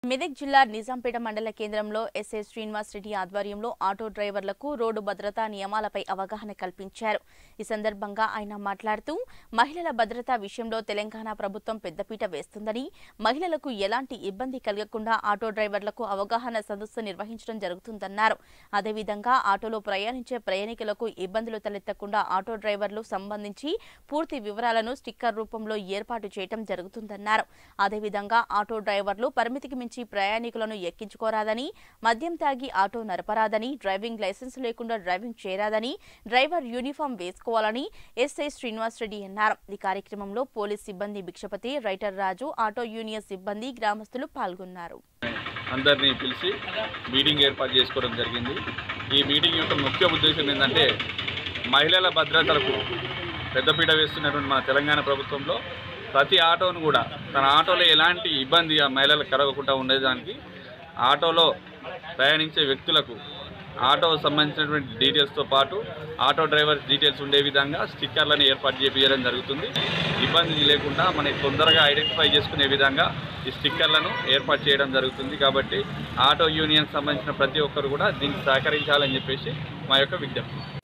మెదక్ జిల్లా నిజాంపేట మండల కేంద్రంలో ఎస్ఐ శ్రీనివాస్ రెడ్డి ఆధ్వర్యంలో ఆటో డ్రైవర్లకు రోడ్డు భద్రతా నియమాలపై అవగాహన కల్పించారు ఈ సందర్భంగా ఆయన మాట్లాడుతూ మహిళల భద్రతా విషయంలో తెలంగాణ ప్రభుత్వం పెద్దపీట వేస్తుందని మహిళలకు ఎలాంటి ఇబ్బంది కలగకుండా ఆటో డ్రైవర్లకు అవగాహన సదస్సు నిర్వహించడం జరుగుతుందన్నారు అదేవిధంగా ఆటోలో ప్రయాణించే ప్రయాణికులకు ఇబ్బందులు తలెత్తకుండా ఆటో డ్రైవర్లు సంబంధించి పూర్తి వివరాలను స్టిక్కర్ రూపంలో ఏర్పాటు చేయడం జరుగుతుందన్నారు అదేవిధంగా ఆటో డ్రైవర్లు పరిమితికి మించి ప్రయాణికులను ఎక్కించుకోరాదని మద్యం తాగి ఆటో నడపరాదని డ్రైవింగ్ లైసెన్స్ లేకుండా డ్రైవింగ్ చేయరాదని డ్రైవర్ యూనిఫామ్ వేసుకోవాలని ఎస్ఐ శ్రీనివాస్ రెడ్డి అన్నారు ఈ కార్యక్రమంలో పోలీస్ సిబ్బంది భిక్షపతి రైటర్ రాజు ఆటో యూనియన్ సిబ్బంది గ్రామస్తులు పాల్గొన్నారు అందరినీ పిలిచి మీటింగ్ ఏర్పాటు చేసుకోవడం జరిగింది ఈ మీటింగ్ యొక్క ముఖ్య ఉద్దేశం ఏంటంటే మహిళల భద్రతలకు పెద్దపీట వేస్తున్నటువంటి మన తెలంగాణ ప్రభుత్వంలో ప్రతి ఆటోను కూడా తన ఆటోలో ఎలాంటి ఇబ్బంది ఆ మహిళలకు కలగకుండా ఉండేదానికి ఆటోలో ప్రయాణించే వ్యక్తులకు ఆటో సంబంధించినటువంటి డీటెయిల్స్తో పాటు ఆటో డ్రైవర్ డీటెయిల్స్ ఉండే విధంగా స్టిక్కర్లను ఏర్పాటు చేయించడం జరుగుతుంది ఇబ్బంది లేకుండా మనకి తొందరగా ఐడెంటిఫై చేసుకునే విధంగా ఈ స్టిక్కర్లను ఏర్పాటు చేయడం జరుగుతుంది కాబట్టి ఆటో యూనియన్ సంబంధించిన ప్రతి ఒక్కరు కూడా దీనికి సహకరించాలని చెప్పేసి మా యొక్క విజ్ఞప్తి